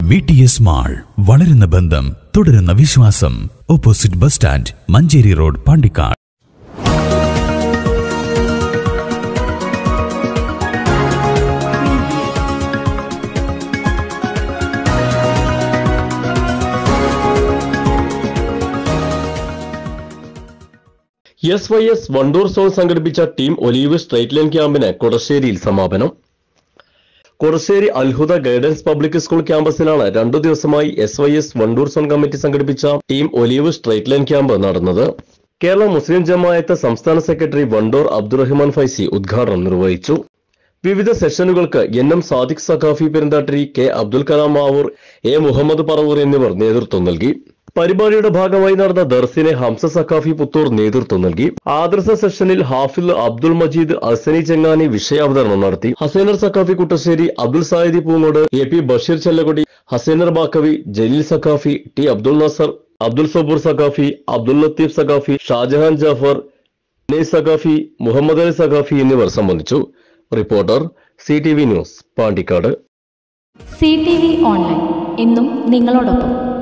V T S mall വളരുന്ന ബന്ധം തുടരുന്ന വിശ്വാസം opposite bus stand Manjeri road Pandikkad S Y S Wandoor zone സംഘടിപ്പിച്ച ടീം ഒലീവ് സ്ട്രൈറ്റ് ലൈൻ ക്യാമ്പിന് കൊടശ്ശേരിയിൽ സമാപനം Kodassery Alhuda guidance public school ക്യാമ്പസിലാണ് രണ്ടു ദിവസമായി S Y S Wandoor zone committee സംഘടിപ്പിച്ച team olive straight line camp നടന്നത് കേരള മുസ്ലിം ജമായത്ത് സംസ്ഥാന സെക്രട്ടറി വണ്ടൂർ അബ്ദുറഹ്മാൻ ഫൈസി ഉദ്ഘാടനം നിർവഹിച്ചു വിവിധ സെഷനുകൾക്ക് N M Sadiq Saqafi Perunthattiri K Abdul Kalam Mavoor A Muhammad Paravur എന്നിവർ നേതൃത്വം നൽകി പരിപാടിയുടെ ഭാഗമായി നടന്ന ദർസിനെ ഹംസ സഖാഫി പുത്തൂർ നേതൃത്വം നൽകി ആദർശ സെഷനിൽ ഹാഫിൽ അബ്ദുൾ മജീദ് അസനി ചെങ്ങാനി വിഷയാവതരണം നടത്തി Hasainar Saqafi Kuttassery Abdul Saidi Poongode A P Basheer Chellakodi Hasainar Baqavi Jaleel Saqafi T Abdul Nasar Abdul Saboor Saqafi Abdul Latheef Saqafi Shajahan Jafar നൈസ് സഖാഫി മുഹമ്മദ് അലി സഖാഫി എന്നിവർ സംബന്ധിച്ചു reporter C T V news Pandikkad C T V online എന്നും നിങ്ങളോടൊപ്പം